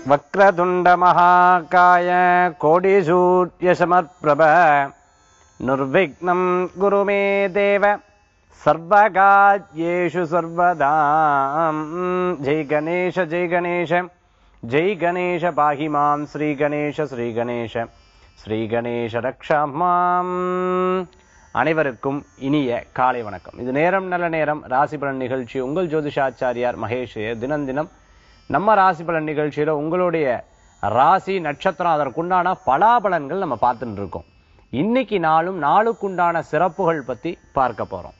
वक्रतुण्डमहाकाय कोटिसूर्यसमर्प्रभ निर्विघ्नं गुरु मे देव सर्वकार्येषु सर्वदा जय गणेश जय गणेश जय गणेश पाहि मां श्रीगणेश श्रीगणेश ஸ்ரீகணேஷ ரக்ஷமாம் அனைவருக்கும் இனிய காலை வணக்கம் இது நேரம் நல்ல நேரம் ராசி பலன் நிகழ்ச்சி உங்கள் ஜோதிஷாச்சாரியார் மகேஷ் தினம் தினம் நம்ம ராசி பலன் நிகழ்ச்சியில உங்களுடைய ராசி நட்சத்திரம் அதற்குண்டான பலாபலன்கள் நம்ம பார்த்துட்டு இருக்கோம் இன்னைக்கு நாளும் நாளுக்குண்டான சிறப்புகள் பத்தி பார்க்க போறோம்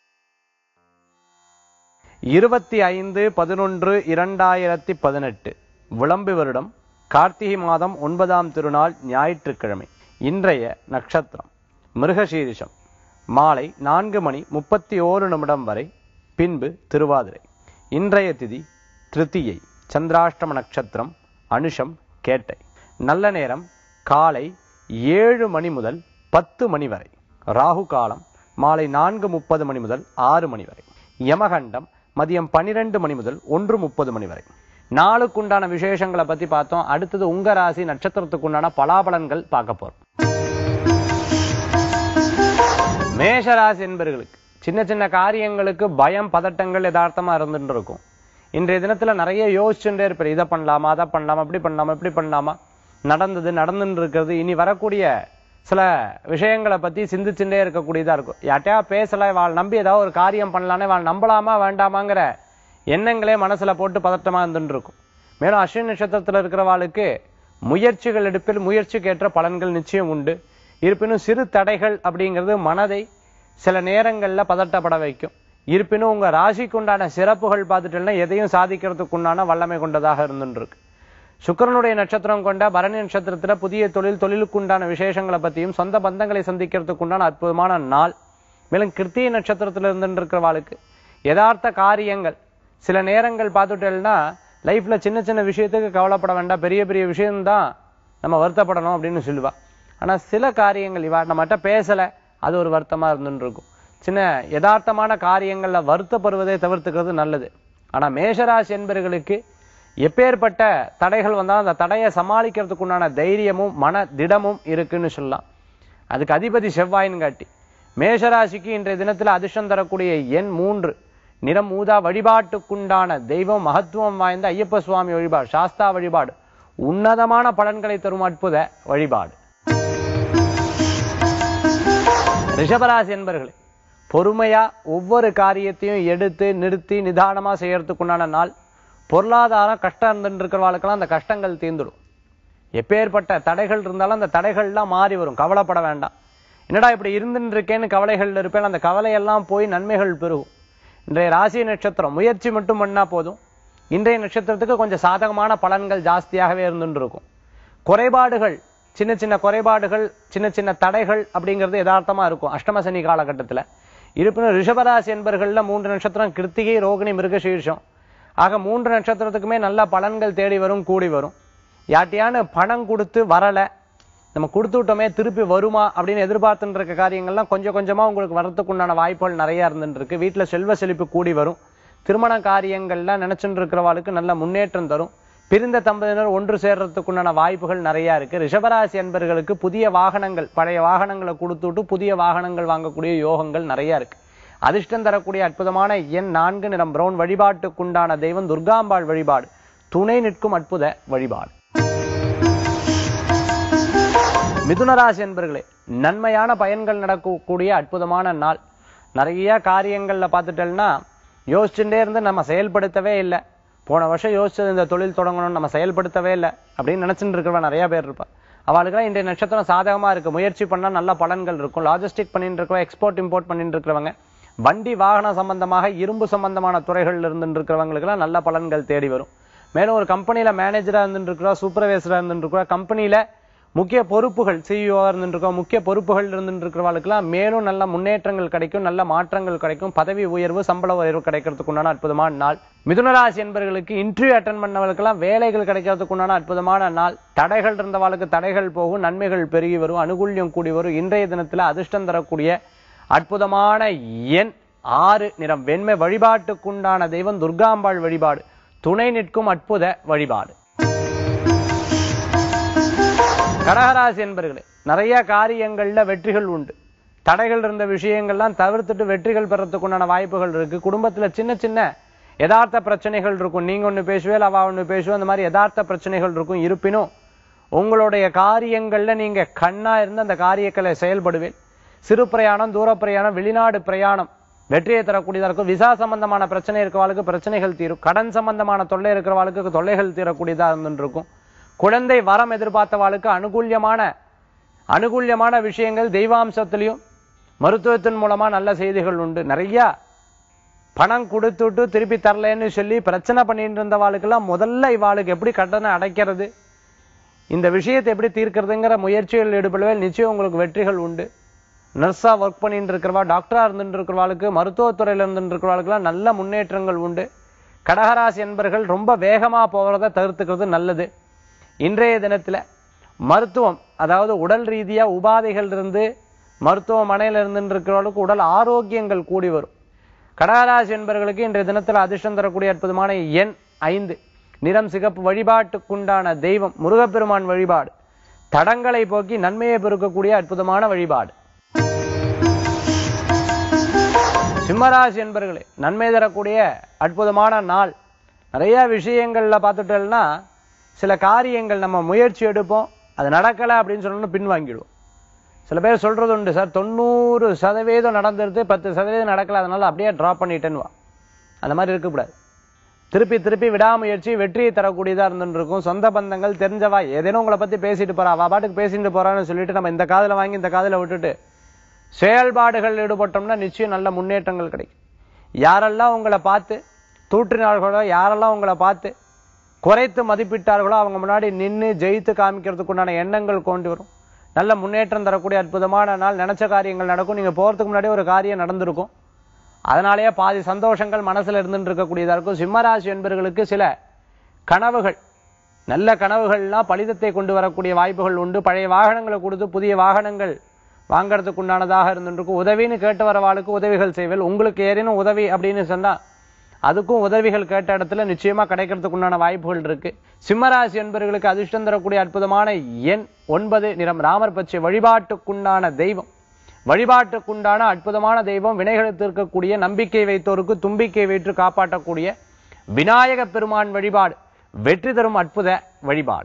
இருபத்தி ஐந்து பதினொன்று இரண்டாயிரத்தி பதினெட்டு விளம்பு வருடம் கார்த்திகை மாதம் ஒன்பதாம் திருநாள் ஞாயிற்றுக்கிழமை இன்றைய நட்சத்திரம் மிருகசீரிஷம் மாலை நான்கு மணி முப்பத்தி ஓரு நிமிடம் வரை பின்பு திருவாதிரை இன்றைய திதி திருத்தியை சந்திராஷ்டம நட்சத்திரம் அனுஷம் கேட்டை நல்ல நேரம் காலை ஏழு மணி முதல் பத்து மணி வரை ராகு காலம் மாலை நான்கு முப்பது மணி முதல் ஆறு மணி வரை யமகண்டம் மதியம் பன்னிரெண்டு மணி முதல் ஒன்று முப்பது மணி வரை நாளுக்குண்டான விசேஷங்களை பத்தி பார்த்தோம் அடுத்தது உங்க ராசி நட்சத்திரத்துக்குண்டான பலாபலன்கள் பார்க்க போறோம் மேஷ ராசி என்பர்களுக்கு சின்ன சின்ன காரியங்களுக்கு பயம் பதட்டங்கள் யதார்த்தமா இருந்துட்டு இருக்கும் இன்றைய தினத்துல நிறைய யோசிச்சுட்டே இருப்பார் இதை பண்ணலாமா அதை பண்ணலாமா இப்படி பண்ணலாமா இப்படி பண்ணலாமா நடந்தது நடந்துட்டு இருக்கிறது இனி வரக்கூடிய சில விஷயங்களை பத்தி சிந்திச்சுட்டே இருக்கக்கூடியதா இருக்கும் யார்ட்டையா பேசல வாழ் நம்பி ஏதாவது ஒரு காரியம் பண்ணலானே வாழ் நம்பலாமா வேண்டாமாங்கிற எண்ணங்களே மனசுல போட்டு பதட்டமா இருந்துட்டு இருக்கும் மேலும் அஸ்வினி நட்சத்திரத்துல இருக்கிறவாளுக்கு முயற்சிகள் எடுப்பில் முயற்சிக்கு ஏற்ற பலன்கள் நிச்சயம் உண்டு இருப்பினும் சிறு தடைகள் அப்படிங்கிறது மனதை சில நேரங்கள்ல பதட்டப்பட வைக்கும் இருப்பினும் உங்க ராசிக்கு உண்டான சிறப்புகள் பார்த்துட்டேன்னா எதையும் சாதிக்கிறதுக்கு உண்டான வல்லமை கொண்டதாக இருந்துட்டு இருக்கு சுக்கிரனுடைய நட்சத்திரம் கொண்ட பரணி நட்சத்திரத்துல புதிய தொழில் தொழிலுக்கு உண்டான விசேஷங்களை பத்தியும் சொந்த பந்தங்களை சந்திக்கிறதுக்கு உண்டான அற்புதமான நாள் மேலும் கிருத்திய நட்சத்திரத்துல இருந்துட்டு இருக்கிறவாளுக்கு யதார்த்த காரியங்கள் சில நேரங்கள் பார்த்துட்டேன்னா லைஃப்ல சின்ன சின்ன விஷயத்துக்கு கவலைப்பட வேண்டாம் பெரிய பெரிய விஷயம்தான் நம்ம வருத்தப்படணும் அப்படின்னு சொல்லுவா ஆனா சில காரியங்கள் இவா நம்மகிட்ட பேசல அது ஒரு வருத்தமா இருந்துட்டு இருக்கும் சின்ன யதார்த்தமான காரியங்கள்ல வருத்தப்படுவதை தவிர்த்துக்கிறது நல்லது ஆனா மேஷராசி என்பவர்களுக்கு எப்பேற்பட்ட தடைகள் வந்தாலும் அந்த தடையை சமாளிக்கிறதுக்கு உண்டான தைரியமும் மன திடமும் இருக்குன்னு சொல்லலாம் அதுக்கு அதிபதி செவ்வாயின்னு காட்டி மேஷராசிக்கு இன்றைய தினத்துல அதிர்ஷ்டம் தரக்கூடிய எண் மூன்று நிறம் ஊதா வழிபாட்டுக்குண்டான தெய்வம் மகத்துவம் வாய்ந்த ஐயப்ப சுவாமி வழிபாடு சாஸ்தா வழிபாடு உன்னதமான பலன்களை தரும் அற்புத வழிபாடு ரிஷபராசி என்பர்களே பொறுமையா ஒவ்வொரு காரியத்தையும் எடுத்து நிறுத்தி நிதானமா செய்யறதுக்குண்டான நாள் பொருளாதாரம் கஷ்டம் இருந்துட்டு இருக்கிறவாளுக்கெல்லாம் அந்த கஷ்டங்கள் தீர்ந்துடும் எப்பேற்பட்ட தடைகள் இருந்தாலும் அந்த தடைகள்லாம் மாறி வரும் கவலைப்பட வேண்டாம் என்னடா இப்படி இருந்துட்டு இருக்கேன்னு கவலைகள் இருப்பேன் அந்த கவலையெல்லாம் போய் நன்மைகள் பெருகும் இன்றைய ராசி நட்சத்திரம் முயற்சி மட்டும் பண்ணா போதும் இன்றைய நட்சத்திரத்துக்கு கொஞ்சம் சாதகமான பலன்கள் ஜாஸ்தியாகவே இருந்துட்டு இருக்கும் குறைபாடுகள் சின்ன சின்ன குறைபாடுகள் சின்ன சின்ன தடைகள் அப்படிங்கிறது யதார்த்தமா இருக்கும் அஷ்டம சனி காலகட்டத்துல இருப்பினும் ரிஷபராசி என்பர்கள்ல மூன்று நட்சத்திரம் கிருத்திகை ரோகிணி மிருகசீர்ஷம் ஆக மூன்று நட்சத்திரத்துக்குமே நல்ல பலன்கள் தேடி வரும் கூடி வரும் யார்ட்டையான பணம் கொடுத்து வரல நம்ம கொடுத்து விட்டோமே திருப்பி வருமா அப்படின்னு எதிர்பார்த்துட்டு இருக்க காரியங்கள்லாம் கொஞ்சம் கொஞ்சமா உங்களுக்கு வரத்துக்கு உண்டான வாய்ப்புகள் நிறைய இருந்துட்டு இருக்கு வீட்டுல செல்வ செழிப்பு கூடி வரும் திருமண காரியங்கள்லாம் நினைச்சுட்டு இருக்கிறவாளுக்கு நல்ல முன்னேற்றம் தரும் பிரிந்த தம்பதியினர் ஒன்று சேர்றதுக்குண்டான வாய்ப்புகள் நிறைய இருக்கு ரிஷபராசி அன்பர்களுக்கு புதிய வாகனங்கள் பழைய வாகனங்களை கொடுத்துட்டு புதிய வாகனங்கள் வாங்கக்கூடிய யோகங்கள் நிறைய இருக்கு அதிர்ஷ்டம் தரக்கூடிய அற்புதமான எண் நான்கு நிறம் பிரவுன் வழிபாட்டுக்குண்டான தெய்வம் துர்காம்பாள் வழிபாடு துணை நிற்கும் அற்புத வழிபாடு மிதுனராசி என்பர்களே நன்மையான பயன்கள் நடக்கக்கூடிய அற்புதமான நாள் நிறைய காரியங்கள்ல பார்த்துட்டோம்னா யோசிச்சுட்டே இருந்து நம்ம செயல்படுத்தவே இல்லை போன வருஷம் யோசிச்சது இந்த தொழில் தொடங்கணும்னு நம்ம செயல்படுத்தவே இல்லை அப்படின்னு நினைச்சுட்டு இருக்கிறவங்க நிறைய பேர் இருப்பா அவளுக்குலாம் இன்றைய நட்சத்திரம் சாதகமா இருக்கு முயற்சி பண்ணா நல்ல பலன்கள் இருக்கும் லாஜிஸ்டிக் பண்ணிட்டு இருக்கிறவங்க எக்ஸ்போர்ட் இம்போர்ட் பண்ணிட்டு இருக்கிறவங்க வண்டி வாகனம் சம்பந்தமாக இரும்பு சம்பந்தமான துறைகள் இருந்துட்டு இருக்கிறவங்களுக்குலாம் நல்ல பலன்கள் தேடி வரும் மேலும் ஒரு கம்பெனில மேனேஜரா இருந்துட்டு இருக்கிறா சூப்பர்வைசரா இருந்துட்டு இருக்கிறா கம்பெனில முக்கிய பொறுப்புகள் சிஇஓ இருந்துட்டு இருக்கோம் முக்கிய பொறுப்புகள் இருந்துட்டு இருக்கிறவர்களுக்கெல்லாம் மேலும் நல்ல முன்னேற்றங்கள் கிடைக்கும் நல்ல மாற்றங்கள் கிடைக்கும் பதவி உயர்வு சம்பள உயர்வு கிடைக்கிறதுக்கு உண்டான அற்புதமான நாள் மிதுனராசி என்பவர்களுக்கு இன்டர்வியூ அட்டன் பண்ணவர்களுக்கெல்லாம் வேலைகள் கிடைக்கிறதுக்கு உண்டான அற்புதமான நாள் தடைகள் இருந்தவர்களுக்கு தடைகள் போகும் நன்மைகள் பெருகி வரும் அனுகூல்யம் கூடி வரும் இன்றைய தினத்துல அதிர்ஷ்டம் தரக்கூடிய அற்புதமான எண் ஆறு நிறம் வெண்மை வழிபாட்டுக்குண்டான தெய்வம் துர்காம்பாள் வழிபாடு துணை நிற்கும் அற்புத வழிபாடு கடகராசி என்பர்களே நிறைய காரியங்கள்ல வெற்றிகள் உண்டு தடைகள் இருந்த விஷயங்கள்லாம் தவிர்த்துட்டு வெற்றிகள் பெறத்துக்கு உண்டான வாய்ப்புகள் இருக்கு குடும்பத்துல சின்ன சின்ன யதார்த்த பிரச்சனைகள் இருக்கும் நீங்க ஒண்ணு பேசுவேல் அவ ஒண்ணு பேசுவோம் அந்த மாதிரி யதார்த்த பிரச்சனைகள் இருக்கும் இருப்பினும் உங்களுடைய காரியங்கள்ல நீங்க கண்ணா இருந்து அந்த காரியங்களை செயல்படுவேன் சிறு பிரயாணம் தூர பிரயாணம் வெளிநாடு பிரயாணம் வெற்றியை தரக்கூடியதா இருக்கும் விசா சம்பந்தமான பிரச்சனை இருக்கிறவாளுக்கு பிரச்சனைகள் தீரும் கடன் சம்பந்தமான தொல்லை இருக்கிறவாளுக்கு தொல்லைகள் தீரக்கூடியதா இருந்துட்டு இருக்கும் குழந்தை வரம் எதிர்பார்த்தவாளுக்கு அனுகூல்யமான அனுகூல்யமான விஷயங்கள் தெய்வாம்சத்திலையும் மருத்துவத்தின் மூலமா நல்ல செய்திகள் உண்டு நிறைய பணம் கொடுத்துட்டு திருப்பி தரலன்னு சொல்லி பிரச்சனை பண்ணிட்டு இருந்தவாளுக்கெல்லாம் முதல்ல இவாளுக்கு எப்படி கடனை அடைக்கிறது இந்த விஷயத்தை எப்படி தீர்க்கிறதுங்கிற முயற்சிகள் ஈடுபடுவேல் நிச்சயம் உங்களுக்கு வெற்றிகள் உண்டு நர்ஸா ஒர்க் பண்ணிட்டு இருக்கிறவா டாக்டரா இருந்துட்டு இருக்கிறவாளுக்கு மருத்துவத்துறையில இருந்துட்டு இருக்கிறவாளுக்கெல்லாம் நல்ல முன்னேற்றங்கள் உண்டு கடகராசி என்பர்கள் ரொம்ப வேகமா போறதை தவிர்த்துக்கிறது நல்லது இன்றைய தினத்துல மருத்துவம் அதாவது உடல் ரீதியா உபாதைகள் இருந்து மருத்துவமனையில இருந்து இருக்கிறவர்களுக்கு உடல் ஆரோக்கியங்கள் கூடி வரும் கடகராசி என்பவர்களுக்கு இன்றைய தினத்தில் அதிர்ஷ்டம் தரக்கூடிய அற்புதமான எண் ஐந்து நிறம் சிகப்பு வழிபாட்டுக்குண்டான தெய்வம் முருகப்பெருமான் வழிபாடு தடங்களை போக்கி நன்மையை பெருக்கக்கூடிய அற்புதமான வழிபாடு சிம்மராசி என்பர்களே நன்மை தரக்கூடிய அற்புதமான நாள் நிறைய விஷயங்கள்ல பார்த்துட்டோம்னா சில காரியங்கள் நம்ம முயற்சி எடுப்போம் அது நடக்கலை அப்படின்னு சொல்லணும் பின்வாங்கிடுவோம் சில பேர் சொல்றது உண்டு சார் தொண்ணூறு சதவீதம் நடந்துருது பத்து சதவீதம் நடக்கல அதனால அப்படியே ட்ராப் பண்ணிட்டேன்னு வா அந்த மாதிரி இருக்கக்கூடாது திருப்பி திருப்பி விடாமுயற்சி வெற்றியை தரக்கூடியதா இருந்துட்டு இருக்கும் சொந்த பந்தங்கள் தெரிஞ்சவா ஏதேனும் உங்களை பத்தி பேசிட்டு போறா அவ பாட்டுக்கு பேசிட்டு போறான்னு சொல்லிட்டு நம்ம இந்த காதுல வாங்கி இந்த காதுல விட்டுட்டு செயல்பாடுகள் ஈடுபட்டோம்னா நிச்சயம் நல்ல முன்னேற்றங்கள் கிடைக்கும் யாரெல்லாம் உங்களை பார்த்து தூற்றினார்களோ யாரெல்லாம் உங்களை பார்த்து குறைத்து மதிப்பிட்டார்களோ அவங்க முன்னாடி நின்னு ஜெயித்து காமிக்கிறதுக்கு உண்டான எண்ணங்கள் கொண்டு வரும் நல்ல முன்னேற்றம் தரக்கூடிய அற்புதமான நாள் நினைச்ச காரியங்கள் நடக்கும் நீங்க போறதுக்கு முன்னாடி ஒரு காரியம் நடந்திருக்கும் அதனாலேயே பாதி சந்தோஷங்கள் மனசுல இருந்துட்டு இருக்கக்கூடியதா இருக்கும் சிம்மராசி என்பவர்களுக்கு சில கனவுகள் நல்ல கனவுகள்லாம் பலிதத்தை கொண்டு வரக்கூடிய வாய்ப்புகள் உண்டு பழைய வாகனங்களை கொடுத்து புதிய வாகனங்கள் வாங்கறதுக்கு உண்டானதாக இருந்துருக்கும் உதவின்னு கேட்டு வரவாளுக்கு உதவிகள் செய்வேல் உங்களுக்கு ஏறினும் உதவி அப்படின்னு சொன்னா அதுக்கும் உதவிகள் கேட்ட இடத்துல நிச்சயமா கிடைக்கிறதுக்கு உண்டான வாய்ப்புகள் இருக்கு சிம்மராசி என்பவர்களுக்கு அதிர்ஷ்டம் தரக்கூடிய அற்புதமான எண் ஒன்பது நிறம் ராமர் பச்சை வழிபாட்டுக்குண்டான தெய்வம் வழிபாட்டுக்குண்டான அற்புதமான தெய்வம் வினைகளை தீர்க்கக்கூடிய நம்பிக்கை வைத்தோருக்கு தும்பிக்கை வைத்து காப்பாற்றக்கூடிய விநாயக பெருமான் வழிபாடு வெற்றி தரும் அற்புத வழிபாடு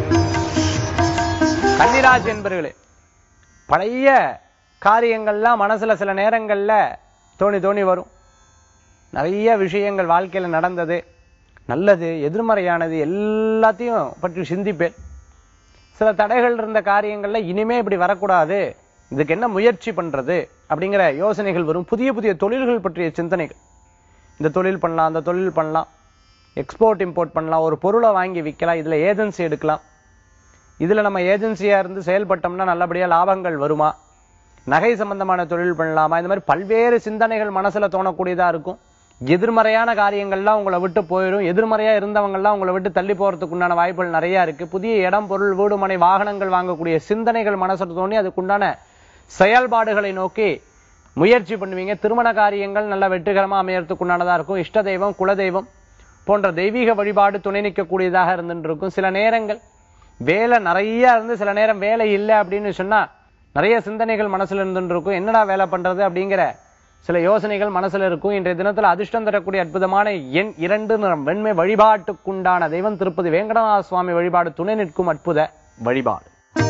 கன்னிராசி என்பர்களே பழைய காரியங்கள்லாம் மனசுல சில நேரங்கள்ல தோணி தோணி வரும் நிறைய விஷயங்கள் வாழ்க்கையில நடந்தது நல்லது எதிர்மறையானது எல்லாத்தையும் பற்றி சிந்திப்பேன் சில தடைகள் இருந்த காரியங்கள்ல இனிமே இப்படி வரக்கூடாது இதுக்கு என்ன முயற்சி பண்றது அப்படிங்கிற யோசனைகள் வரும் புதிய புதிய தொழில்கள் பற்றிய சிந்தனைகள் இந்த தொழில் பண்ணலாம் அந்த தொழில் பண்ணலாம் எக்ஸ்போர்ட் இம்போர்ட் பண்ணலாம் ஒரு பொருளை வாங்கி விற்கலாம் இதுல ஏஜென்சி எடுக்கலாம் இதுல நம்ம ஏஜென்சியா இருந்து செயல்பட்டோம்னா நல்லபடியா லாபங்கள் வருமா நகை சம்பந்தமான தொழில் பண்ணலாமா இந்த மாதிரி பல்வேறு சிந்தனைகள் மனசுல தோணக்கூடியதா இருக்கும் எதிர்மறையான காரியங்கள்லாம் உங்களை விட்டு போயிடும் எதிர்மறையா இருந்தவங்கெல்லாம் உங்களை விட்டு தள்ளி போறதுக்கு உண்டான வாய்ப்புகள் நிறைய இருக்கு புதிய இடம் பொருள் வீடு மனை வாகனங்கள் வாங்கக்கூடிய சிந்தனைகள் மனசுல தோணி அதுக்குண்டான செயல்பாடுகளை நோக்கி முயற்சி பண்ணுவீங்க திருமண காரியங்கள் நல்ல வெற்றிகரமா அமையறதுக்கு உண்டானதா இருக்கும் இஷ்ட தெய்வம் குலதெய்வம் போன்ற தெய்வீக வழிபாடு துணை நிற்கக்கூடியதாக இருந்துட்டு இருக்கும் சில நேரங்கள் வேலை நிறைய இருந்து சில நேரம் வேலை இல்லை அப்படின்னு சொன்னா நிறைய சிந்தனைகள் மனசுல இருந்துட்டு இருக்கும் என்னடா வேலை பண்றது அப்படிங்கிற சில யோசனைகள் மனசுல இருக்கும் இன்றைய தினத்துல அதிர்ஷ்டம் தரக்கூடிய அற்புதமான எண் இரண்டு நிறம் வெண்மை வழிபாட்டுக்குண்டான தெய்வம் திருப்பதி வேங்கடநாத சுவாமி வழிபாடு துணை நிற்கும் அற்புத வழிபாடு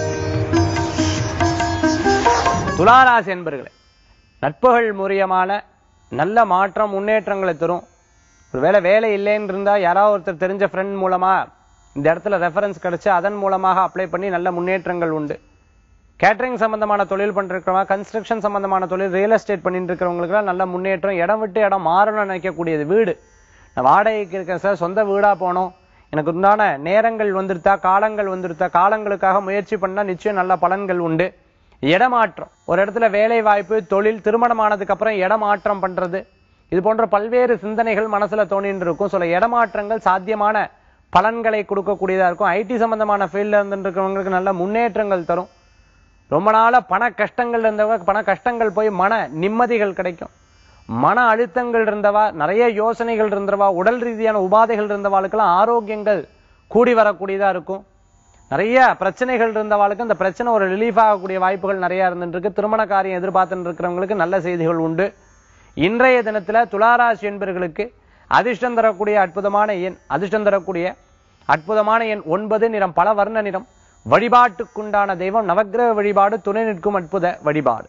துளாராசி என்பர்களே நட்புகள் மூலியமான நல்ல மாற்றம் முன்னேற்றங்களை தரும் ஒருவேளை வேலை இல்லைன்னு இருந்தா யாராவது ஒருத்தர் தெரிஞ்ச ஃப்ரெண்ட் மூலமா இந்த இடத்துல ரெஃபரன்ஸ் கிடைச்சு அதன் மூலமாக அப்ளை பண்ணி நல்ல முன்னேற்றங்கள் உண்டு கேட்டரிங் சம்பந்தமான தொழில் பண்ணிருக்கிறவங்க கன்ஸ்ட்ரக்ஷன் சம்பந்தமான தொழில் ரியல் எஸ்டேட் பண்ணிட்டு இருக்கிறவங்களுக்குலாம் நல்ல முன்னேற்றம் இடம் விட்டு இடம் மாறணும்னு நினைக்கக்கூடியது வீடு நான் வாடகைக்கு இருக்கேன் சார் சொந்த வீடா போனோம் எனக்கு உண்டான நேரங்கள் வந்துருத்தா காலங்கள் வந்துருத்தா காலங்களுக்காக முயற்சி பண்ணா நிச்சயம் நல்ல பலன்கள் உண்டு இடமாற்றம் ஒரு இடத்துல வேலை வாய்ப்பு தொழில் திருமணமானதுக்கு அப்புறம் இடமாற்றம் பண்றது இது போன்ற பல்வேறு சிந்தனைகள் மனசுல தோணின்னு இருக்கும் சில இடமாற்றங்கள் சாத்தியமான பலன்களை கொடுக்கக்கூடியதா இருக்கும் ஐடி சம்பந்தமான ஃபீல்ட்ல இருந்து இருக்கிறவங்களுக்கு நல்ல முன்னேற்றங்கள் தரும் ரொம்ப நாளா பண கஷ்டங்கள் இருந்தவங்க பண கஷ்டங்கள் போய் மன நிம்மதிகள் கிடைக்கும் மன அழுத்தங்கள் இருந்தவா நிறைய யோசனைகள் இருந்தவா உடல் ரீதியான உபாதைகள் இருந்தவாளுக்கெல்லாம் ஆரோக்கியங்கள் கூடி வரக்கூடியதா இருக்கும் நிறைய பிரச்சனைகள் இருந்தவாளுக்கு அந்த பிரச்சனை ஒரு ரிலீஃப் ஆகக்கூடிய வாய்ப்புகள் நிறைய இருந்துட்டு இருக்கு திருமண காரியம் எதிர்பார்த்துட்டு இருக்கிறவங்களுக்கு நல்ல செய்திகள் உண்டு இன்றைய தினத்துல துளாராசி என்பர்களுக்கு அதிர்ஷ்டம் தரக்கூடிய அற்புதமான எண் அதிர்ஷ்டம் தரக்கூடிய அற்புதமான எண் ஒன்பது நிறம் பல வர்ண நிறம் வழிபாட்டுக்குண்டான தெய்வம் நவக்கிரக வழிபாடு துணை நிற்கும் அற்புத வழிபாடு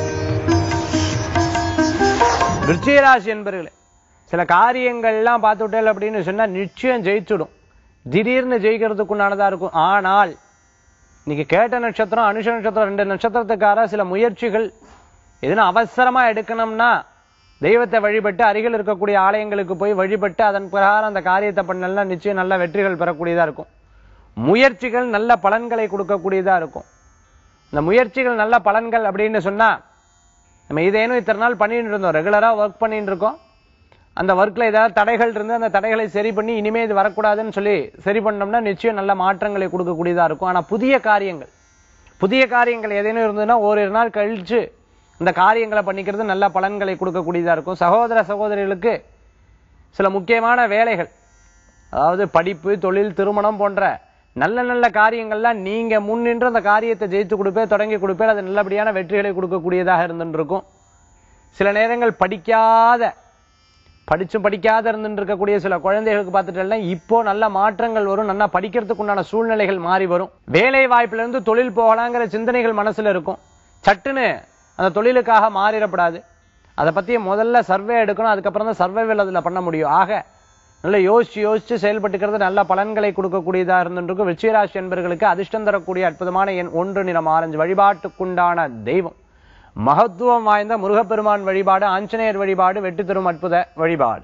விருச்சிகராசி என்பர்களே சில காரியங்கள்லாம் பார்த்துட்டேன் அப்படின்னு சொன்னா நிச்சயம் ஜெயிச்சுடும் திடீர்னு ஜெயிக்கிறதுக்குண்டானதா இருக்கும் ஆனால் இன்னைக்கு கேட்ட நட்சத்திரம் அனுஷ நட்சத்திரம் ரெண்டு நட்சத்திரத்துக்கார சில முயற்சிகள் எதுனா அவசரமா எடுக்கணும்னா தெய்வத்தை வழிபட்டு அருகில் இருக்கக்கூடிய ஆலயங்களுக்கு போய் வழிபட்டு அதன் பிரகாரம் அந்த காரியத்தை பண்ணலன்னா நிச்சயம் நல்ல வெற்றிகள் பெறக்கூடியதா இருக்கும் முயற்சிகள் நல்ல பலன்களை கொடுக்கக்கூடியதா இருக்கும் இந்த முயற்சிகள் நல்ல பலன்கள் அப்படின்னு சொன்னா நம்ம இதேனும் இத்தனை நாள் பண்ணிட்டு இருந்தோம் ரெகுலரா ஒர்க் பண்ணிட்டு இருக்கோம் அந்த ஒர்க்ல ஏதாவது தடைகள் இருந்து அந்த தடைகளை சரி பண்ணி இனிமே இது வரக்கூடாதுன்னு சொல்லி சரி பண்ணோம்னா நிச்சயம் நல்ல மாற்றங்களை கொடுக்கக்கூடியதா இருக்கும் ஆனா புதிய காரியங்கள் புதிய காரியங்கள் ஏதேனும் இருந்ததுன்னா ஓரிரு நாள் கழிச்சு இந்த காரியங்களை பண்ணிக்கிறது நல்ல பலன்களை கொடுக்கக்கூடியதா இருக்கும் சகோதர சகோதரிகளுக்கு சில முக்கியமான வேலைகள் அதாவது படிப்பு தொழில் திருமணம் போன்ற நல்ல நல்ல காரியங்கள்லாம் நீங்க முன்னின்று அந்த காரியத்தை ஜெயித்து கொடுப்பே தொடங்கி கொடுப்பே அது நல்லபடியான வெற்றிகளை கொடுக்கக்கூடியதாக இருந்துட்டு இருக்கும் சில நேரங்கள் படிக்காத படிச்சும் படிக்காத இருந்துட்டு இருக்கக்கூடிய சில குழந்தைகளுக்கு பார்த்துட்டேன்னா இப்போ நல்ல மாற்றங்கள் வரும் நல்லா படிக்கிறதுக்கு உண்டான சூழ்நிலைகள் மாறி வரும் வேலை வாய்ப்புல இருந்து தொழில் போகலாங்கிற சிந்தனைகள் மனசுல இருக்கும் சட்டுன்னு அந்த தொழிலுக்காக மாறிடப்படாது அதை பத்தி முதல்ல சர்வே எடுக்கணும் அதுக்கப்புறம் தான் சர்வைவல் அதுல பண்ண முடியும் ஆக நல்லா யோசிச்சு யோசிச்சு செயல்பட்டுக்கிறது நல்ல பலன்களை கொடுக்கக்கூடியதா இருந்துருக்கும் விருச்சிகராசி என்பர்களுக்கு அதிர்ஷ்டம் தரக்கூடிய அற்புதமான எண் ஒன்று நிறம் ஆரஞ்சு வழிபாட்டுக்குண்டான தெய்வம் மகத்துவம் வாய்ந்த முருகப்பெருமான் வழிபாடு ஆஞ்சநேயர் வழிபாடு வெற்றி தரும் அற்புத வழிபாடு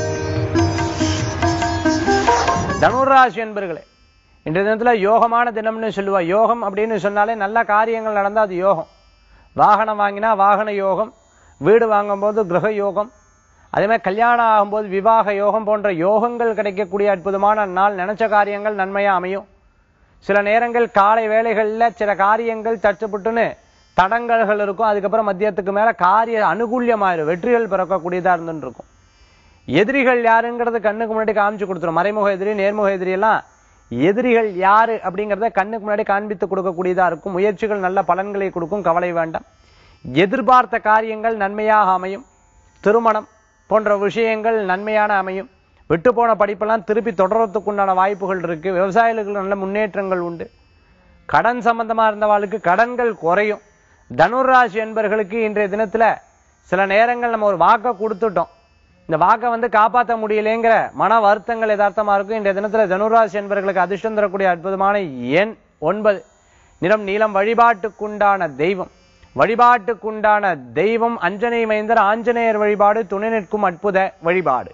தனுராசி என்பர்களே இன்றைய தினத்துல யோகமான தினம்னு சொல்லுவா யோகம் அப்படின்னு சொன்னாலே நல்ல காரியங்கள் நடந்தா அது யோகம் வாகனம் வாங்கினா வாகன யோகம் வீடு வாங்கும்போது கிரக யோகம் அதே மாதிரி கல்யாணம் ஆகும்போது விவாக யோகம் போன்ற யோகங்கள் கிடைக்கக்கூடிய அற்புதமான நாள் நினைச்ச காரியங்கள் நன்மையா அமையும் சில நேரங்கள் காலை வேளைகள்ல சில காரியங்கள் தட்டுப்புட்டுன்னு தடங்கல்கள் இருக்கும் அதுக்கப்புறம் மத்தியத்துக்கு மேல காரிய அனுகூல்யமாயிரும் வெற்றிகள் பிறக்கக்கூடியதா இருந்துட்டு இருக்கும் எதிரிகள் யாருங்கிறது கண்ணுக்கு முன்னாடி காமிச்சு கொடுத்துரும் மறைமுக எதிரி நேர்முக எதிரி எல்லாம் எதிரிகள் யாரு அப்படிங்கறத கண்ணுக்கு முன்னாடி காண்பித்து கொடுக்கக்கூடியதா இருக்கும் முயற்சிகள் நல்ல பலன்களை கொடுக்கும் கவலை வேண்டாம் எதிர்பார்த்த காரியங்கள் நன்மையாக அமையும் திருமணம் போன்ற விஷயங்கள் நன்மையான அமையும் விட்டு போன படிப்பெல்லாம் திருப்பி தொடர்றதுக்கு உண்டான வாய்ப்புகள் இருக்கு விவசாயிகளுக்கு நல்ல முன்னேற்றங்கள் உண்டு கடன் சம்பந்தமா இருந்தவாளுக்கு கடன்கள் குறையும் தனுராசி என்பர்களுக்கு இன்றைய தினத்துல சில நேரங்கள் நம்ம ஒரு வாக்கை கொடுத்துட்டோம் இந்த வாக்கை வந்து காப்பாற்ற முடியலைங்கிற மன வருத்தங்கள் யதார்த்தமா இருக்கும் இன்றைய தினத்துல தனுராசி என்பர்களுக்கு அதிர்ஷ்டம் தரக்கூடிய அற்புதமான எண் ஒன்பது நிறம் நீளம் வழிபாட்டுக்குண்டான தெய்வம் வழிபாட்டுக்குண்டான தெய்வம் அஞ்சனை மைந்தர் ஆஞ்சநேயர் வழிபாடு துணை நிற்கும் அற்புத வழிபாடு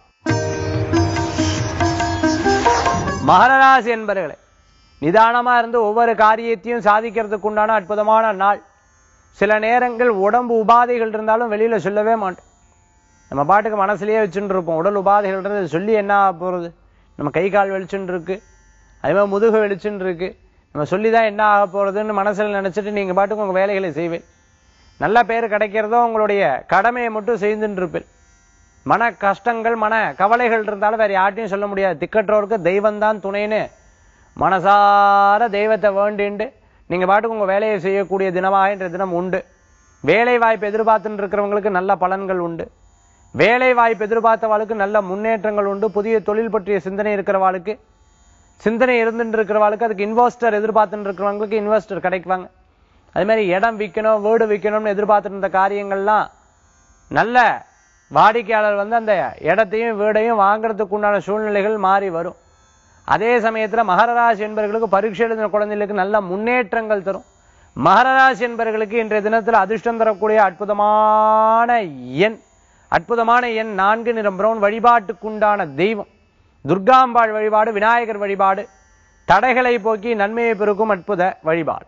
மகரராசி என்பர்களே நிதானமா இருந்து ஒவ்வொரு காரியத்தையும் சாதிக்கிறதுக்கு உண்டான அற்புதமான நாள் சில நேரங்கள் உடம்பு உபாதைகள் இருந்தாலும் வெளியில சொல்லவே மாட்டோம் நம்ம பாட்டுக்கு மனசுலயே வச்சுட்டு இருப்போம் உடல் உபாதைகள் இருந்து சொல்லி என்ன ஆக போறது நம்ம கை கால் வெளிச்சுட்டு இருக்கு அதே மாதிரி முதுகு வெளிச்சுட்டு இருக்கு நம்ம சொல்லிதான் என்ன ஆக போறதுன்னு மனசுல நினைச்சிட்டு நீங்க பாட்டுக்கு உங்க வேலைகளை செய்வேன் நல்ல பேர் கிடைக்கிறதோ உங்களுடைய கடமையை மட்டும் செய்துட்டு இருப்பேன் மன கஷ்டங்கள் மன கவலைகள் இருந்தாலும் வேற யார்ட்டையும் சொல்ல முடியாது திக்கற்றோருக்கு தெய்வம் தான் துணைன்னு மனசார தெய்வத்தை வேண்டிண்டு நீங்க பாட்டுக்கு உங்க வேலையை செய்யக்கூடிய தினமாக இன்றைய தினம் உண்டு வேலை வாய்ப்பு எதிர்பார்த்துட்டு இருக்கிறவங்களுக்கு நல்ல பலன்கள் உண்டு வேலை வாய்ப்பு எதிர்பார்த்தவாளுக்கு நல்ல முன்னேற்றங்கள் உண்டு புதிய தொழில் பற்றிய சிந்தனை இருக்கிறவாளுக்கு சிந்தனை இருந்துட்டு இருக்கிறவாளுக்கு அதுக்கு இன்வெஸ்டர் எதிர்பார்த்துட்டு இருக்கிறவங்களுக்கு இன்வெஸ்டர் கிடைக்குவாங்க அதே மாதிரி இடம் விற்கணும் வீடு விற்கணும்னு எதிர்பார்த்துட்டு இருந்த காரியங்கள்லாம் நல்ல வாடிக்கையாளர் வந்து அந்த இடத்தையும் வீடையும் வாங்குறதுக்கு உண்டான சூழ்நிலைகள் மாறி வரும் அதே சமயத்துல மகரராசி என்பவர்களுக்கு பரீட்சை எழுதின குழந்தைகளுக்கு நல்ல முன்னேற்றங்கள் தரும் மகரராசி என்பவர்களுக்கு இன்றைய தினத்துல அதிர்ஷ்டம் தரக்கூடிய அற்புதமான எண் அற்புதமான எண் நான்கு நிறம் பிரவுன் வழிபாட்டுக்குண்டான தெய்வம் துர்காம்பாள் வழிபாடு விநாயகர் வழிபாடு தடைகளை போக்கி நன்மையை பெருக்கும் அற்புத வழிபாடு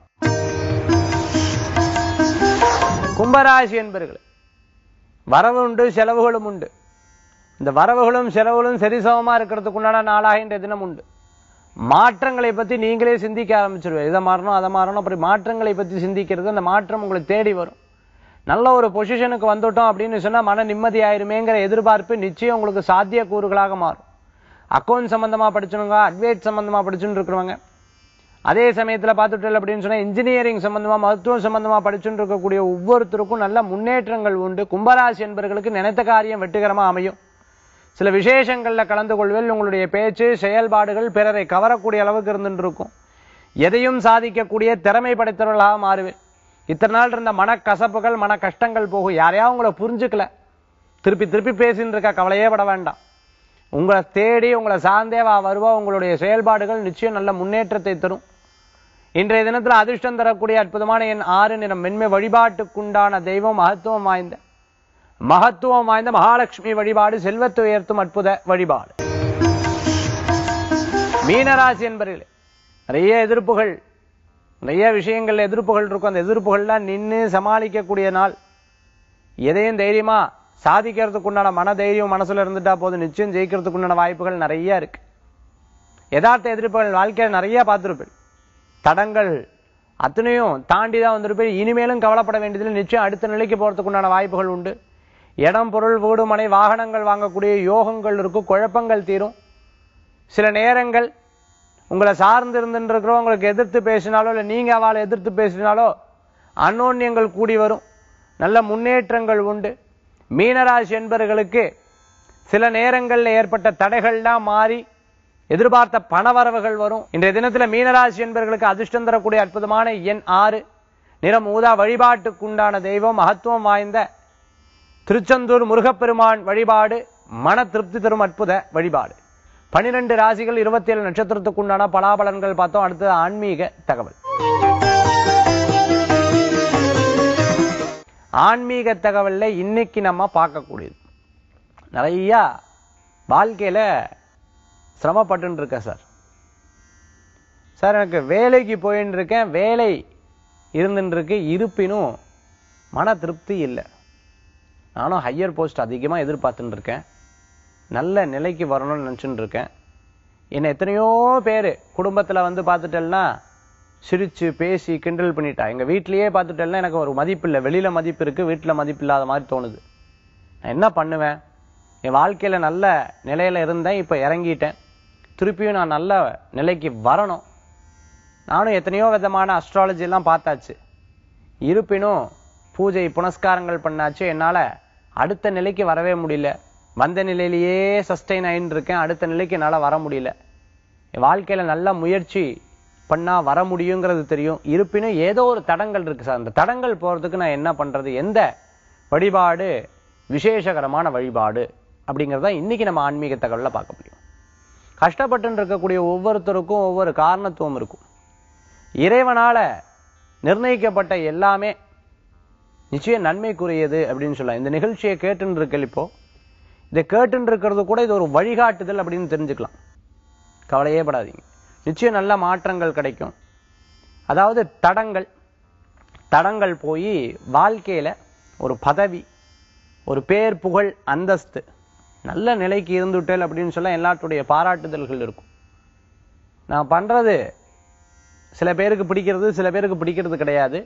கும்பராசி என்பர்களே வரவு உண்டு செலவுகளும் உண்டு இந்த வரவுகளும் செலவுகளும் சரிசமமா இருக்கிறதுக்கு உண்டான நாளாக இன்றைய தினம் உண்டு மாற்றங்களை பத்தி நீங்களே சிந்திக்க ஆரம்பிச்சிருவீங்க இதை மாறணும் அதை மாறணும் அப்படி மாற்றங்களை பத்தி சிந்திக்கிறது அந்த மாற்றம் உங்களை தேடி வரும் நல்ல ஒரு பொசிஷனுக்கு வந்துட்டோம் அப்படின்னு சொன்னா மன நிம்மதி ஆயிருமேங்கிற எதிர்பார்ப்பு நிச்சயம் உங்களுக்கு சாத்திய கூறுகளாக மாறும் அக்கௌண்ட் சம்பந்தமா படிச்சவங்க அட்வைட் சம்பந்தமா படிச்சுட்டு இருக்கிறவங்க அதே சமயத்துல பார்த்துட்டல் அப்படின்னு சொன்னா இன்ஜினியரிங் சம்பந்தமா மருத்துவம் சம்பந்தமா படிச்சுட்டு இருக்கக்கூடிய ஒவ்வொருத்தருக்கும் நல்ல முன்னேற்றங்கள் உண்டு கும்பராசி என்பவர்களுக்கு நினைத்த காரியம் வெற்றிகரமா அமையும் சில விசேஷங்கள்ல கலந்து கொள்வதில் உங்களுடைய பேச்சு செயல்பாடுகள் பிறரை கவரக்கூடிய அளவுக்கு இருந்துட்டு இருக்கும் எதையும் சாதிக்கக்கூடிய திறமை படைத்தவர்களாக மாறுவேன் இத்தனை நாள் இருந்த மனக்கசப்புகள் மன கஷ்டங்கள் போகும் யாரையா உங்களை புரிஞ்சுக்கல திருப்பி திருப்பி பேசின்னு இருக்க கவலையே பட வேண்டாம் உங்களை தேடி உங்களை சார்ந்தே வா வருவா உங்களுடைய செயல்பாடுகள் நிச்சயம் நல்ல முன்னேற்றத்தை தரும் இன்றைய தினத்துல அதிர்ஷ்டம் தரக்கூடிய அற்புதமான என் ஆறு நிறம் மென்மை வழிபாட்டுக்குண்டான தெய்வம் மகத்துவம் வாய்ந்த மகத்துவம் வாய்ந்த மகாலட்சுமி வழிபாடு செல்வத்தை உயர்த்தும் அற்புத வழிபாடு மீனராசி என்பவர்களே நிறைய எதிர்ப்புகள் நிறைய விஷயங்கள் எதிர்ப்புகள் இருக்கும் அந்த எதிர்ப்புகள்லாம் நின்று சமாளிக்கக்கூடிய நாள் எதையும் தைரியமா சாதிக்கிறதுக்கு உண்டான மன தைரியம் மனசுல இருந்துட்டா போதும் நிச்சயம் ஜெயிக்கிறதுக்கு உண்டான வாய்ப்புகள் நிறைய இருக்கு யதார்த்த எதிர்ப்புகள் வாழ்க்கையில நிறைய பார்த்திருப்பேன் தடங்கள் அத்தனையும் தாண்டி தான் வந்திருப்பேன் இனிமேலும் கவலைப்பட வேண்டியதில்லை நிச்சயம் அடுத்த நிலைக்கு போறதுக்கு உண்டான வாய்ப்புகள் உண்டு இடம் பொருள் வீடு மனை வாகனங்கள் வாங்கக்கூடிய யோகங்கள் இருக்கும் குழப்பங்கள் தீரும் சில நேரங்கள் உங்களை சார்ந்து இருந்துருக்கிறோம் உங்களுக்கு எதிர்த்து பேசினாலோ இல்லை நீங்க அவளை எதிர்த்து பேசினாலோ அன்னோன்யங்கள் கூடி வரும் நல்ல முன்னேற்றங்கள் உண்டு மீனராசி என்பவர்களுக்கு சில நேரங்கள்ல ஏற்பட்ட தடைகள்லாம் மாறி எதிர்பார்த்த பணவரவுகள் வரும் இன்றைய தினத்துல மீனராசி என்பவர்களுக்கு அதிர்ஷ்டம் தரக்கூடிய அற்புதமான எண் ஆறு நிறம் ஊதா வழிபாட்டுக்குண்டான தெய்வம் மகத்துவம் வாய்ந்த திருச்செந்தூர் முருகப்பெருமான் வழிபாடு மன திருப்தி தரும் அற்புத வழிபாடு பனிரெண்டு ராசிகள் இருபத்தி ஏழு நட்சத்திரத்துக்குண்டான பலாபலன்கள் பார்த்தோம் அடுத்தது ஆன்மீக தகவல் ஆன்மீக தகவல்ல இன்னைக்கு நம்ம பார்க்கக்கூடியது நிறைய வாழ்க்கையில சிரமப்பட்டு இருக்கேன் சார் சார் எனக்கு வேலைக்கு போயின்னு இருக்கேன் வேலை இருந்துட்டு இருக்கு இருப்பினும் மன திருப்தி இல்லை நானும் ஹையர் போஸ்ட் அதிகமாக எதிர்பார்த்துட்டு இருக்கேன் நல்ல நிலைக்கு வரணும்னு நினச்சிட்டு இருக்கேன் என்னை எத்தனையோ பேர் குடும்பத்தில் வந்து பார்த்துட்டேன்னா சிரிச்சு பேசி கிண்டல் பண்ணிட்டா எங்கள் வீட்லயே பார்த்துட்டேன்னா எனக்கு ஒரு மதிப்பு இல்லை வெளியில் மதிப்பு இருக்குது வீட்டில் மதிப்பு இல்லாத மாதிரி தோணுது நான் என்ன பண்ணுவேன் என் வாழ்க்கையில் நல்ல நிலையில் இருந்தேன் இப்போ இறங்கிட்டேன் திருப்பியும் நான் நல்ல நிலைக்கு வரணும் நானும் எத்தனையோ விதமான அஸ்ட்ராலஜி எல்லாம் பார்த்தாச்சு இருப்பினும் பூஜை புனஸ்காரங்கள் பண்ணாச்சு என்னால அடுத்த நிலைக்கு வரவே முடியல வந்த நிலையிலேயே சஸ்டெயின் ஆயின்னு இருக்கேன் அடுத்த நிலைக்கு என்னால வர முடியல என் வாழ்க்கையில நல்ல முயற்சி பண்ணா வர முடியுங்கிறது தெரியும் இருப்பினும் ஏதோ ஒரு தடங்கள் இருக்கு சார் அந்த தடங்கள் போறதுக்கு நான் என்ன பண்றது எந்த வழிபாடு விசேஷகரமான வழிபாடு அப்படிங்கறத இன்னைக்கு நம்ம ஆன்மீக தகவல்ல பார்க்க முடியும் கஷ்டப்பட்டு இருக்கக்கூடிய ஒவ்வொருத்தருக்கும் ஒவ்வொரு காரணத்துவம் இருக்கும் இறைவனால நிர்ணயிக்கப்பட்ட எல்லாமே நிச்சயம் நன்மைக்குரியது அப்படின்னு சொல்லலாம் இந்த நிகழ்ச்சியை கேட்டுன்னு இருக்கல் இப்போ இதை கேட்டுன்னு இருக்கிறது கூட இது ஒரு வழிகாட்டுதல் அப்படின்னு தெரிஞ்சுக்கலாம் கவலையே படாதீங்க நிச்சயம் நல்ல மாற்றங்கள் கிடைக்கும் அதாவது தடங்கள் தடங்கள் போய் வாழ்க்கையில ஒரு பதவி ஒரு பேர் புகழ் அந்தஸ்து நல்ல நிலைக்கு இருந்துட்டேல் அப்படின்னு சொல்ல எல்லாத்துடைய பாராட்டுதல்கள் இருக்கும் நான் பண்றது சில பேருக்கு பிடிக்கிறது சில பேருக்கு பிடிக்கிறது கிடையாது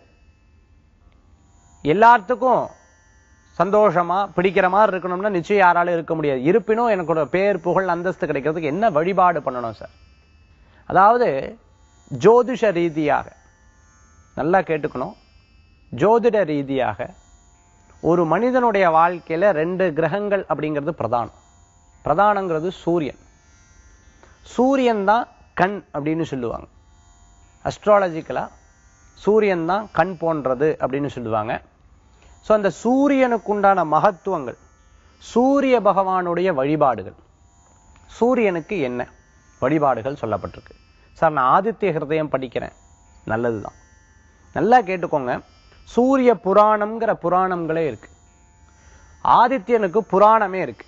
எல்லாத்துக்கும் சந்தோஷமா பிடிக்கிற மாதிரி இருக்கணும்னா நிச்சயம் யாராலும் இருக்க முடியாது இருப்பினும் எனக்கு ஒரு பேர் புகழ் அந்தஸ்து கிடைக்கிறதுக்கு என்ன வழிபாடு பண்ணணும் சார் அதாவது ஜோதிஷ ரீதியாக நல்லா கேட்டுக்கணும் ஜோதிட ரீதியாக ஒரு மனிதனுடைய வாழ்க்கையில ரெண்டு கிரகங்கள் அப்படிங்கிறது பிரதானம் பிரதானங்கிறது சூரியன் சூரியன் தான் கண் அப்படின்னு சொல்லுவாங்க அஸ்ட்ராலஜிக்கலா சூரியன் தான் கண் போன்றது அப்படின்னு சொல்லுவாங்க ஸோ அந்த சூரியனுக்கு உண்டான மகத்துவங்கள் சூரிய பகவானுடைய வழிபாடுகள் சூரியனுக்கு என்ன வழிபாடுகள் சொல்லப்பட்டிருக்கு சார் நான் ஆதித்ய ஹிருதயம் படிக்கிறேன் நல்லதுதான் நல்லா கேட்டுக்கோங்க சூரிய புராணம்ங்கிற புராணங்களே இருக்கு ஆதித்யனுக்கு புராணமே இருக்கு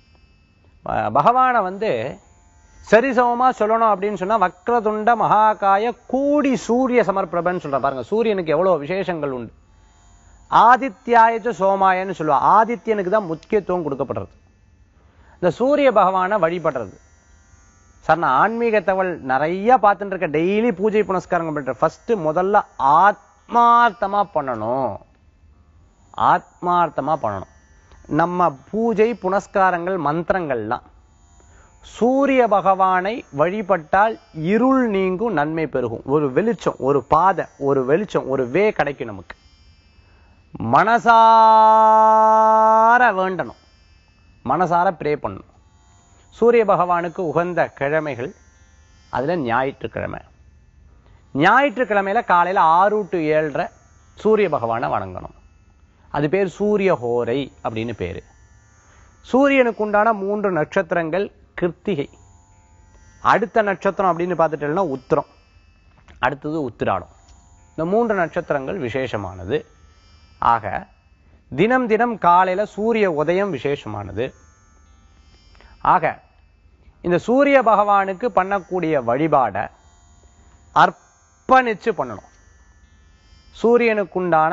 ப- பகவானை வந்து சரிசமமா சொல்லணும் அப்படின்னு சொன்னா வக்ரதுண்ட மகாகாய கூடி சூரிய சமர்ப்பிரபன்னு சொல்ற பாருங்க சூரியனுக்கு எவ்வளவு விசேஷங்கள் உண்டு ஆதித்யாயச்ச சோமாயன்னு சொல்லுவா ஆதித்யனுக்கு தான் முக்கியத்துவம் கொடுக்கப்படுறது இந்த சூரிய பகவானை வழிபடுறது சார் நான் ஆன்மீக தகவல் நிறைய பார்த்துட்டு இருக்கேன் டெய்லி பூஜை புனஸ்காரங்கள் பண்றேன் ஃபர்ஸ்ட் முதல்ல ஆத்மார்த்தமா பண்ணணும் ஆத்மார்த்தமா பண்ணணும் நம்ம பூஜை புனஸ்காரங்கள் மந்திரங்கள்லாம் சூரிய பகவானை வழிபட்டால் இருள் நீங்கும் நன்மை பெருகும் ஒரு வெளிச்சம் ஒரு பாதை ஒரு வெளிச்சம் ஒரு வே கிடைக்கும் நமக்கு மனசார வேண்டணும் மனசார ப்ரே பண்ணணும் சூரிய பகவானுக்கு உகந்த கிழமைகள் அதுல ஞாயிற்றுக்கிழமை ஞாயிற்றுக்கிழமையில காலையில ஆறு டு ஏழரை சூரிய பகவானை வணங்கணும் அது பேர் சூரிய ஹோரை அப்படின்னு பேரு சூரியனுக்கு உண்டான மூன்று நட்சத்திரங்கள் கிருத்திகை அடுத்த நட்சத்திரம் அப்படின்னு பார்த்துட்டோம்னா உத்திரம் அடுத்தது உத்திராடம் இந்த மூன்று நட்சத்திரங்கள் விசேஷமானது ஆக தினம் தினம் காலையில சூரிய உதயம் விசேஷமானது ஆக இந்த சூரிய பகவானுக்கு பண்ணக்கூடிய வழிபாடை அர்ப்பணிச்சு பண்ணணும் சூரியனுக்குண்டான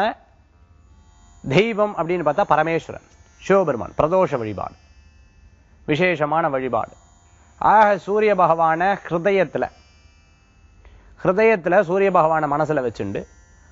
தெய்வம் அப்படின்னு பார்த்தா பரமேஸ்வரன் சிவபெருமான் பிரதோஷ வழிபாடு விசேஷமான வழிபாடு ஆக சூரிய பகவான ஹிருதயத்துல ஹிருதயத்துல சூரிய பகவானை மனசுல வச்சுண்டு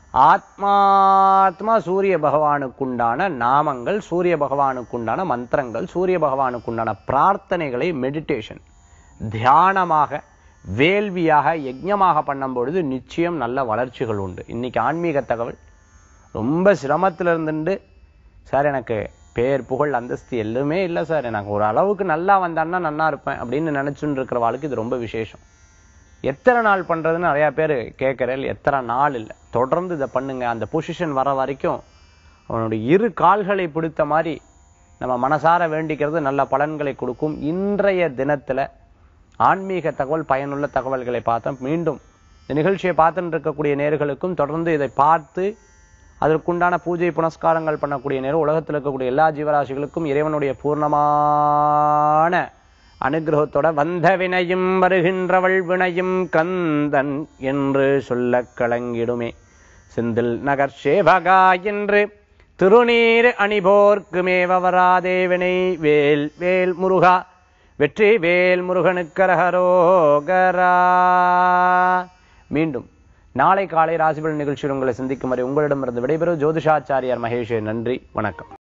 ஆத்மாத்மா சூரிய பகவானுக்குண்டான நாமங்கள் சூரிய பகவானுக்குண்டான மந்திரங்கள் சூரிய பகவானுக்குண்டான பிரார்த்தனைகளை மெடிடேஷன் தியானமாக வேள்வியாக யஜ்ஞமாக பண்ணும் பொழுது நிச்சயம் நல்ல வளர்ச்சிகள் உண்டு இன்னைக்கு ஆன்மீக தகவல் ரொம்ப சிரமத்துல இருந்துட்டு சார் எனக்கு பேர் புகழ் அந்தஸ்து எதுவுமே இல்லை சார் எனக்கு ஒரு அளவுக்கு நல்லா வந்தான்னா நல்லா இருப்பேன் அப்படின்னு நினைச்சுட்டு இருக்கிறவாளுக்கு இது ரொம்ப விசேஷம் எத்தனை நாள் பண்றதுன்னு நிறைய பேர் கேட்கறேன் எத்தனை நாள் இல்லை தொடர்ந்து இதை பண்ணுங்க அந்த பொசிஷன் வர வரைக்கும் அவனுடைய இரு கால்களை பிடித்த மாதிரி நம்ம மனசார வேண்டிக்கிறது நல்ல பலன்களை கொடுக்கும் இன்றைய தினத்துல ஆன்மீக தகவல் பயனுள்ள தகவல்களை பார்த்தோம் மீண்டும் இந்த நிகழ்ச்சியை பார்த்துட்டு இருக்கக்கூடிய நேர்களுக்கும் தொடர்ந்து இதை பார்த்து அதற்குண்டான பூஜை புனஸ்காரங்கள் பண்ணக்கூடிய நேரம் உலகத்தில் இருக்கக்கூடிய எல்லா ஜீவராசிகளுக்கும் இறைவனுடைய பூர்ணமான அனுகிரகத்தோட வந்த வினையும் வருகின்றவள் வினையும் கந்தன் என்று சொல்லக் கலங்கிடுமே செந்தில் நகர் சேவகா என்று திருநீர் அணிபோர்க்கு மேவராதே வினை வேல் வேல் முருகா வெற்றி வேல் முருகனுக்கரகரோகரா மீண்டும் நாளை காலை ராசிபலன் நிகழ்ச்சியில் உங்களை சந்திக்கும் வரை உங்களிடமிருந்து விடைபெறும் ஜோதிஷாச்சாரியார் மகேஷே நன்றி வணக்கம்